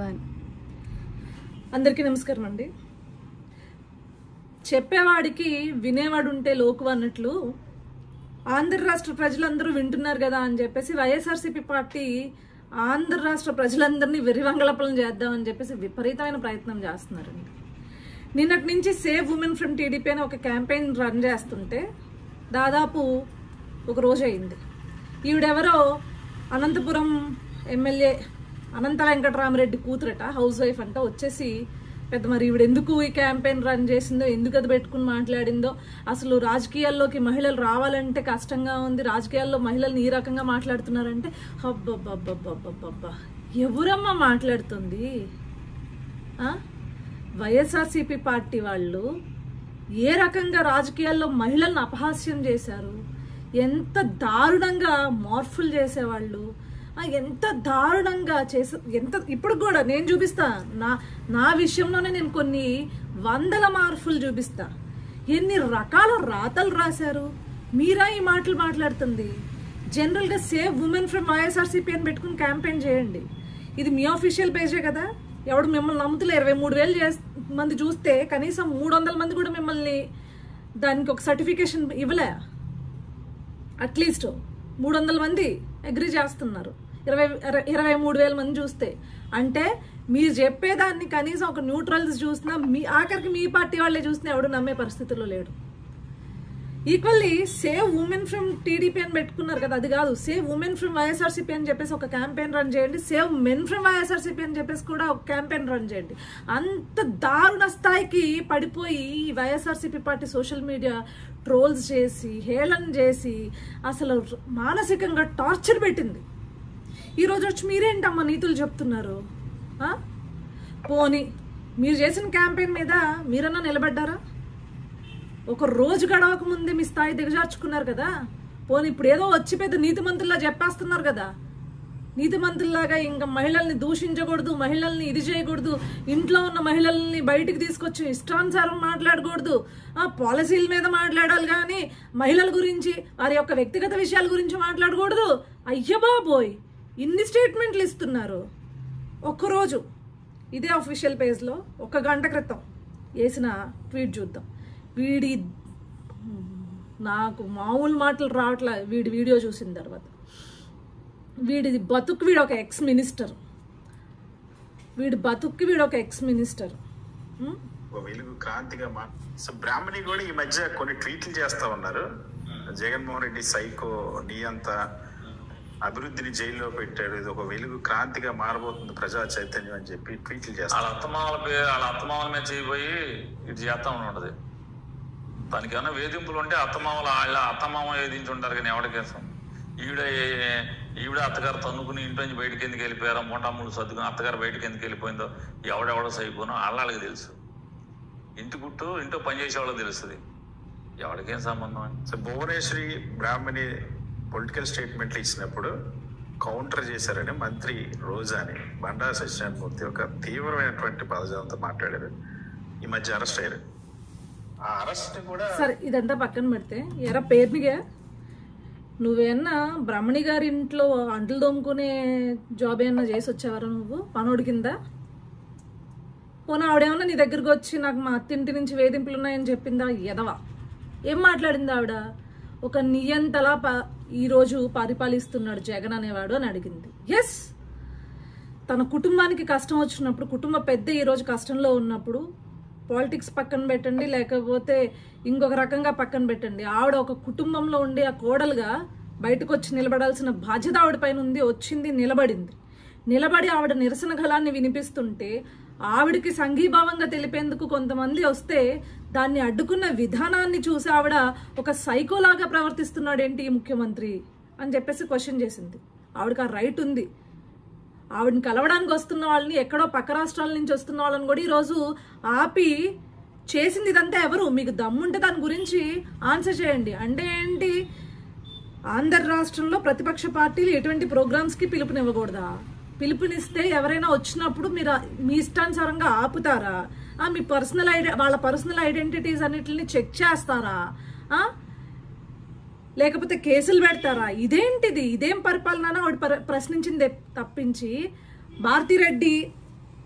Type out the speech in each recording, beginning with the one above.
అని అందరికీ నమస్కారం అండి చెప్పేవాడికి వినేవాడు ఉంటే లోకు అన్నట్లు ఆంధ్ర రాష్ట్ర ప్రజలందరూ వింటున్నారు కదా అని చెప్పేసి వైఎస్ఆర్సీపీ పార్టీ ఆంధ్ర రాష్ట్ర ప్రజలందరినీ వెర్రివంగళపలం చేద్దామని చెప్పేసి విపరీతమైన ప్రయత్నం చేస్తున్నారండి నిన్నటి నుంచి సేవ్ ఉమెన్ ఫ్రమ్ టీడీపీ అని ఒక క్యాంపెయిన్ రన్ చేస్తుంటే దాదాపు ఒక రోజు అయింది ఈవిడెవరో అనంతపురం ఎమ్మెల్యే అనంత వెంకటరామరెడ్డి కూతురట హౌస్ వైఫ్ అంట వచ్చేసి పెద్ద మరి ఈవిడ ఎందుకు ఈ క్యాంపెయిన్ రన్ చేసిందో ఎందుకు అది పెట్టుకుని మాట్లాడిందో అసలు రాజకీయాల్లోకి మహిళలు రావాలంటే కష్టంగా ఉంది రాజకీయాల్లో మహిళలు ఈ రకంగా మాట్లాడుతున్నారంటే అబ్బబ్బబ్బబ్బబ్బబ్బబ్బా ఎవరమ్మా మాట్లాడుతుంది ఆ? వైఎస్ఆర్సీపీ పార్టీ వాళ్ళు ఏ రకంగా రాజకీయాల్లో మహిళలను అపహాస్యం చేశారు ఎంత దారుణంగా మార్ఫుల్ చేసేవాళ్ళు ఆ, ఎంత దారుణంగా చేసే ఎంత ఇప్పుడు కూడా నేను చూపిస్తా నా నా విషయంలోనే నేను కొన్ని వందల మార్ఫులు చూపిస్తా ఎన్ని రకాల రాతలు రాశారు మీరా ఈ మాటలు మాట్లాడుతుంది జనరల్గా సేవ్ ఉమెన్ ఫ్రమ్ వైఎస్ఆర్సీపీ అని పెట్టుకుని క్యాంపెయిన్ చేయండి ఇది మీ అఫీషియల్ పేజే కదా ఎవడు మిమ్మల్ని నమ్ముతులే ఇరవై మూడు వేలు చేస్- మంది చూస్తే కనీసం మూడు వందల మంది కూడా మిమ్మల్ని దానికి ఒక సర్టిఫికేషన్ ఇవ్వలే అట్లీస్ట్ మూడు వందల మంది అగ్రి చేస్తున్నారు ఇరవై ఇర- ఇరవై మూడు వేల మంది చూస్తే అంటే మీరు చెప్పేదాన్ని కనీసం ఒక న్యూట్రల్స్ చూసినా మీ ఆఖరికి మీ పార్టీ వాళ్ళే చూసినా ఎవడు నమ్మే పరిస్థితుల్లో లేడు equally save women from TDP అని పెట్టుకున్నారు కదా అది కాదు సేవ్ ఉమెన్ ఫ్రమ్ వైఎస్ఆర్సీపీ అని చెప్పేసి ఒక క్యాంపెయిన్ రన్ చేయండి సేవ్ మెన్ ఫ్రమ్ వైఎస్ఆర్సీపీ అని చెప్పేసి కూడా ఒక క్యాంపెయిన్ రన్ చేయండి అంత దారుణ స్థాయికి పడిపోయి ఈ YSRCP party social media trolls చేసి హేళన చేసి అసలు మానసికంగా టార్చర్ పెట్టింది ఈరోజు వచ్చి మీరేంటమ్మా నీతులు చెప్తున్నారు ఆ? పోనీ మీరు చేసిన క్యాంపెయిన్ మీద మీరన్నా నిలబడ్డారా ఒక రోజు గడవక ముందే మీ స్థాయి దిగజార్చుకున్నారు కదా పోనీ ఇప్పుడు ఏదో వచ్చి పెద్ద నీతిమంతుల్లా చెప్పేస్తున్నారు కదా నీతిమంతుల్లాగా ఇంకా మహిళల్ని దూషించకూడదు మహిళల్ని ఇది చేయకూడదు ఇంట్లో ఉన్న మహిళల్ని బయటికి తీసుకొచ్చి ఇష్టానుసారం మాట్లాడకూడదు ఆ పాలసీల మీద మాట్లాడాలి కానీ మహిళల గురించి వారి యొక్క వ్యక్తిగత విషయాల గురించి మాట్లాడకూడదు అయ్య బాబోయ్ ఇన్ని స్టేట్మెంట్లు ఇస్తున్నారు ఒక్కరోజు ఇదే అఫీషియల్ పేజ్లో ఒక గంట క్రితం వేసిన ట్వీట్ చూద్దాం వీడి నాకు మామూలు మాటలు రావట్లే వీడి వీడియో చూసిన తర్వాత వీడి బతుకు వీడు ఒక ఎక్స్ మినిస్టర్ వీడి బతుక్కి వీడు ఒక ఎక్స్ మినిస్టర్ ఉం? ఒక వెలుగు క్రాంతిగా మా సో బ్రాహ్మణి కూడా ఈ మధ్య కొన్ని ట్వీట్లు చేస్తా ఉన్నారు జగన్మోహన్ రెడ్డి సైకో నీ అంత అభివృద్ధిని జైల్లో పెట్టాడు ఇది ఒక వెలుగు క్రాంతిగా మారబోతుంది ప్రజా చైతన్యం అని చెప్పి ట్వీట్లు వాళ్ళ చేస్తారు అత్తమామల పేరు వాళ్ళ అత్తమామల మీద చేయబోయి ఇటు చేస్తా ఉండదు దానికి ఏమైనా వేధింపులు ఉంటే అత్తమామల వాళ్ళ అత్తమామ వేధించి ఉంటారు కానీ ఎవరికేసం ఈవిడ ఈవిడ అత్తగారు తన్నుకుని ఇంటి నుంచి బయటికి ఎందుకు వెళ్ళిపోయారో మొట్టమ్ములు సర్దుకుని అత్తగారు బయటికి ఎందుకు వెళ్ళిపోయిందో ఎవడెవడో సైపోనో వాళ్ళకి తెలుసు ఇంటి గుట్టు ఇంట్లో పనిచేసే వాళ్ళకి తెలుస్తుంది ఎవరికేం సంబంధం అని సో భువనేశ్వరి బ్రాహ్మణి పొలిటికల్ స్టేట్మెంట్లు ఇచ్చినప్పుడు కౌంటర్ చేశారని మంత్రి రోజాని బండా సత్యనారాయణమూర్తి ఒక తీవ్రమైనటువంటి పదజాలంతో మాట్లాడారు ఈ మధ్య అరెస్ట్ అయ్యారు ఆ అరెస్ట్ కూడా సరే ఇదంతా పక్కన పెడితే ఎరా పేరునిగా నువ్వేమన్నా బ్రహ్మణి గారి ఇంట్లో అంట్లు దోముకునే జాబ్ ఏమన్నా చేసి వచ్చేవారా నువ్వు పనోడి కింద పోనీ ఆవిడేమన్నా నీ దగ్గరకు వచ్చి నాకు మా అత్తింటి నుంచి వేధింపులు ఉన్నాయని చెప్పిందా ఎదవా ఏం మాట్లాడింది ఆవిడ ఒక నియంతలా ప ఈరోజు పరిపాలిస్తున్నాడు జగన్ అనేవాడు అని అడిగింది ఎస్ తన కుటుంబానికి కష్టం వచ్చినప్పుడు కుటుంబ పెద్ద ఈరోజు కష్టంలో ఉన్నప్పుడు పాలిటిక్స్ పక్కన పెట్టండి లేకపోతే ఇంకొక రకంగా పక్కన పెట్టండి ఆవిడ ఒక కుటుంబంలో ఉండి ఆ కోడలుగా బయటకు వచ్చి నిలబడాల్సిన బాధ్యత ఆవిడ పైన ఉంది వచ్చింది నిలబడింది నిలబడి ఆవిడ నిరసన గలాన్ని వినిపిస్తుంటే ఆవిడకి సంఘీభావంగా తెలిపేందుకు కొంతమంది వస్తే దాన్ని అడ్డుకున్న విధానాన్ని చూసి ఆవిడ ఒక సైకోలాగా ప్రవర్తిస్తున్నాడేంటి ఈ ముఖ్యమంత్రి అని చెప్పేసి క్వశ్చన్ చేసింది ఆవిడకి ఆ రైట్ ఉంది ఆవిడని కలవడానికి వస్తున్న వాళ్ళని ఎక్కడో పక్క రాష్ట్రాల నుంచి వస్తున్న వాళ్ళని కూడా ఈరోజు ఆపి చేసింది ఇదంతా ఎవరు మీకు దమ్ముంటే దాని గురించి ఆన్సర్ చేయండి అంటే ఏంటి ఆంధ్ర రాష్ట్రంలో ప్రతిపక్ష పార్టీలు ఎటువంటి ప్రోగ్రామ్స్కి పిలుపునివ్వకూడదా పిలుపునిస్తే ఎవరైనా వచ్చినప్పుడు మీరు ఆ- మీ ఇష్టానుసారంగా ఆపుతారా ఆ, మీ పర్సనల్ ఐడి వాళ్ళ పర్సనల్ ఐడెంటిటీస్ అన్నిటిని చెక్ చేస్తారా ఆ? లేకపోతే కేసులు పెడతారా ఇదేంటిది ఇదేం పరిపాలన ఆవిడ పర- ప్రశ్నించింది తప్పించి భారతిరెడ్డి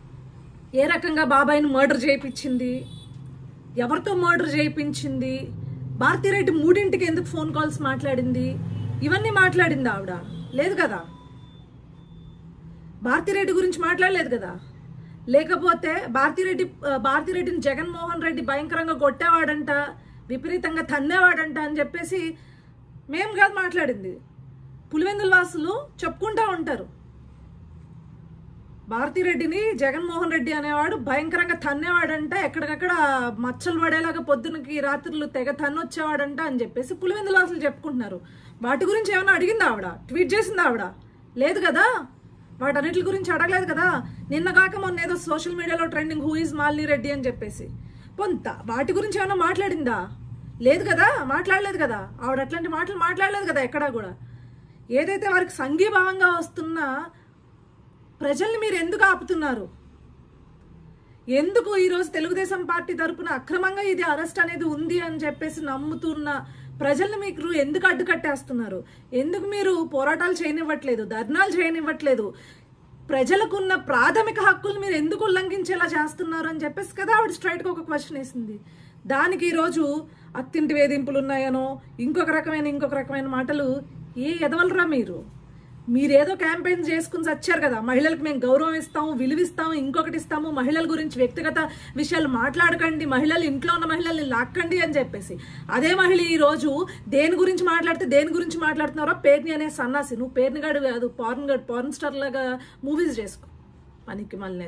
ఏ రకంగా బాబాయిని మర్డర్ చేయించింది ఎవరితో మర్డర్ చేయించింది భారతిరెడ్డి మూడింటికి ఎందుకు ఫోన్ కాల్స్ మాట్లాడింది ఇవన్నీ మాట్లాడింది ఆవిడ లేదు కదా భారతిరెడ్డి గురించి మాట్లాడలేదు కదా లేకపోతే భారతిరెడ్డి ఆ, భారతిరెడ్డిని జగన్మోహన్ రెడ్డి భయంకరంగా కొట్టేవాడంట విపరీతంగా తన్నేవాడంట అని చెప్పేసి మేం కాదు మాట్లాడింది పులివెందుల వాసులు చెప్పుకుంటా ఉంటారు భారతిరెడ్డిని జగన్మోహన్ రెడ్డి అనేవాడు భయంకరంగా తన్నేవాడంట ఎక్కడికక్కడ మచ్చలు పడేలాగా పొద్దునకి రాత్రులు తెగ తన్నొచ్చేవాడంట అని చెప్పేసి పులివెందుల వాసులు చెప్పుకుంటున్నారు వాటి గురించి ఏమైనా అడిగిందా ఆవిడ ట్వీట్ చేసిందా ఆవిడ లేదు కదా వాటన్నిటి గురించి అడగలేదు కదా నిన్న కాక మొన్న ఏదో సోషల్ మీడియాలో trending who is Malini Reddy అని చెప్పేసి పొంత వాటి గురించి ఏమైనా మాట్లాడిందా లేదు కదా మాట్లాడలేదు కదా ఆవిడ అట్లాంటి మాటలు మాట్లాడలేదు కదా ఎక్కడా కూడా ఏదైతే వారికి సంఘీభావంగా వస్తున్న ప్రజల్ని మీరు ఎందుకు ఆపుతున్నారు ఎందుకు ఈరోజు తెలుగుదేశం పార్టీ తరపున అక్రమంగా ఇది అరెస్ట్ అనేది ఉంది అని చెప్పేసి నమ్ముతున్న ప్రజల్ని మీకు ఎందుకు అడ్డుకట్టేస్తున్నారు ఎందుకు మీరు పోరాటాలు చేయనివ్వట్లేదు ధర్నాలు చేయనివ్వట్లేదు ప్రజలకున్న ప్రాథమిక హక్కులు మీరు ఎందుకు ఉల్లంఘించేలా చేస్తున్నారు అని చెప్పేసి కదా ఆవిడ స్ట్రైట్గా ఒక క్వశ్చన్ వేసింది దానికి ఈరోజు అత్తింటి వేధింపులు ఉన్నాయనో ఇంకొక రకమైన ఇంకొక రకమైన మాటలు ఏ ఎదవలరా మీరు మీరేదో క్యాంపెయిన్ చేసుకుని వచ్చారు కదా మహిళలకు మేము గౌరవం ఇస్తాము విలువిస్తాము ఇంకొకటి ఇస్తాము మహిళల గురించి వ్యక్తిగత విషయాలు మాట్లాడకండి మహిళలు ఇంట్లో ఉన్న మహిళల్ని లాక్కండి అని చెప్పేసి అదే మహిళ ఈ రోజు దేని గురించి మాట్లాడితే దేని గురించి మాట్లాడుతున్నారో పేరుని అనే సన్నాసి నువ్వు పేరుని గడు కాదు పార్న్ గడు పార్న్ స్టార్ లాగా మూవీస్ చేసుకో పనికి మళ్ళీ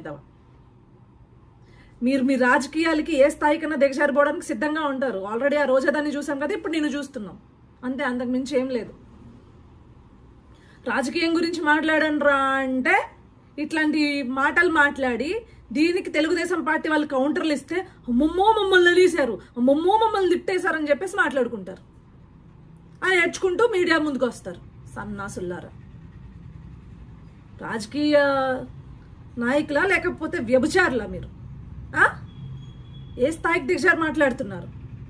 మీరు మీ రాజకీయాలకి ఏ స్థాయికన్నా దిగజారిపోవడానికి సిద్ధంగా ఉంటారు ఆల్రెడీ ఆ రోజు దాన్ని చూసాం కదా ఇప్పుడు నేను చూస్తున్నాం అంతే అంతకు మించి ఏం లేదు రాజకీయం గురించి మాట్లాడనరా అంటే ఇట్లాంటి మాటలు మాట్లాడి దీనికి తెలుగుదేశం పార్టీ వాళ్ళు కౌంటర్లు ఇస్తే అమ్మమ్మో మమ్మల్ని తీశారు అమ్మమ్మో మమ్మల్ని తిట్టేశారని చెప్పేసి మాట్లాడుకుంటారు అని ఏడ్చుకుంటూ మీడియా ముందుకు వస్తారు సన్నాసుల్లారా రాజకీయ నాయకులా లేకపోతే వ్యభిచారులా మీరు ఆ? ఏ స్థాయికి దిగజారు మాట్లాడుతున్నారు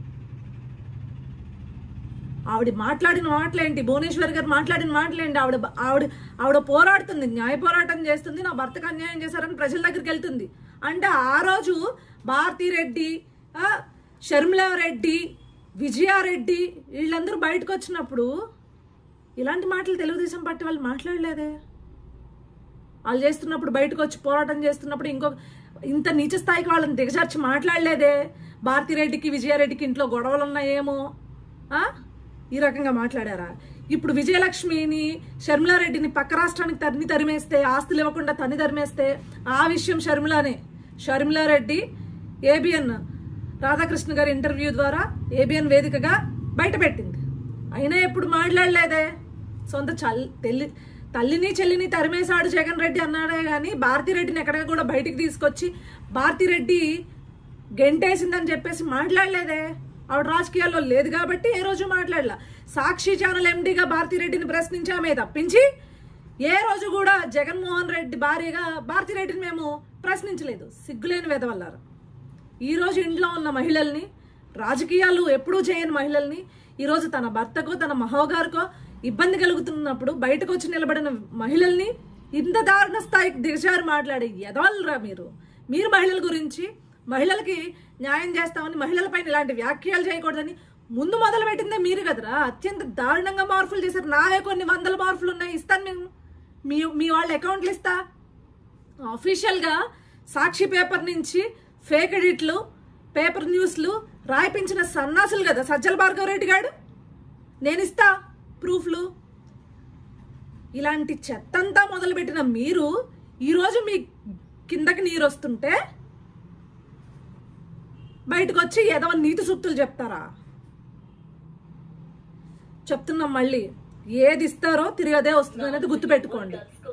ఆవిడ మాట్లాడిన మాటలేంటి భువనేశ్వర్ గారు మాట్లాడిన మాటలేంటి ఆవిడ ఆవిడ ఆవిడ పోరాడుతుంది న్యాయ పోరాటం చేస్తుంది నా భర్తకు అన్యాయం చేశారని ప్రజల దగ్గరికి వెళ్తుంది అంటే ఆ రోజు భారతీరెడ్డి ఆ, షర్మిలారెడ్డి విజయారెడ్డి వీళ్ళందరూ బయటకు వచ్చినప్పుడు ఇలాంటి మాటలు తెలుగుదేశం పార్టీ వాళ్ళు మాట్లాడలేదే వాళ్ళు చేస్తున్నప్పుడు బయటకు వచ్చి పోరాటం చేస్తున్నప్పుడు ఇంకో ఇంత నీచ స్థాయికి వాళ్ళని దిగజార్చి మాట్లాడలేదే భారతిరెడ్డికి విజయారెడ్డికి ఇంట్లో గొడవలు ఉన్నాయేమో ఆ? ఈ రకంగా మాట్లాడారా ఇప్పుడు విజయలక్ష్మిని షర్మిలారెడ్డిని పక్క రాష్ట్రానికి తన్ని తరిమేస్తే ఆస్తులు ఇవ్వకుండా తన్ని తరిమేస్తే ఆ విషయం షర్మిలానే షర్మిలారెడ్డి ఏబిఎన్ రాధాకృష్ణ గారి ఇంటర్వ్యూ ద్వారా ఏబిఎన్ వేదికగా బయటపెట్టింది అయినా ఎప్పుడు మాట్లాడలేదే సొంత చల్ తెల్లి తల్లిని చెల్లిని తరిమేశాడు జగన్ రెడ్డి అన్నాడే కానీ భారతిరెడ్డిని ఎక్కడ కూడా బయటికి తీసుకొచ్చి భారతిరెడ్డి గెంటేసిందని చెప్పేసి మాట్లాడలేదే ఆవిడ రాజకీయాల్లో లేదు కాబట్టి ఏ రోజు మాట్లాడలా సాక్షి ఛానల్ ఎండీగా భారతిరెడ్డిని ప్రశ్నించామే తప్పించి ఏ రోజు కూడా జగన్మోహన్ రెడ్డి భార్యగా భారతిరెడ్డిని మేము ప్రశ్నించలేదు సిగ్గులేని వెదవల్లారు ఈ రోజు ఇంట్లో ఉన్న మహిళల్ని రాజకీయాలు ఎప్పుడూ చేయని మహిళల్ని ఈరోజు తన భర్తకో తన మహోగారికో ఇబ్బంది కలుగుతున్నప్పుడు బయటకు వచ్చి నిలబడిన మహిళల్ని ఇంత దారుణ స్థాయికి దిగజారి మాట్లాడే ఎదవలరా మీరు మీరు మహిళల గురించి మహిళలకి న్యాయం చేస్తామని మహిళలపైన ఇలాంటి వ్యాఖ్యలు చేయకూడదని ముందు మొదలు పెట్టిందే మీరు కదరా అత్యంత దారుణంగా మార్పులు చేశారు నావే కొన్ని వందల మార్పులు ఉన్నాయి ఇస్తాను మేము మీ మీ వాళ్ళ అకౌంట్లు ఇస్తా అఫీషియల్గా సాక్షి పేపర్ నుంచి ఫేక్ ఎడిట్లు పేపర్ న్యూస్లు రాయిపించిన సన్నాసులు కదా సజ్జల భార్గవ రెడ్డి గారు నేను ఇస్తా ప్రూఫ్లు ఇలాంటి చెత్తంతా మొదలుపెట్టిన మీరు ఈరోజు మీ కిందకి నీరు వస్తుంటే బయటకు వచ్చి ఏదో నీతి సూక్తులు చెప్తారా చెప్తున్నాం మళ్ళీ ఏది ఇస్తారో తిరిగి అదే వస్తుంది అనేది గుర్తుపెట్టుకోండి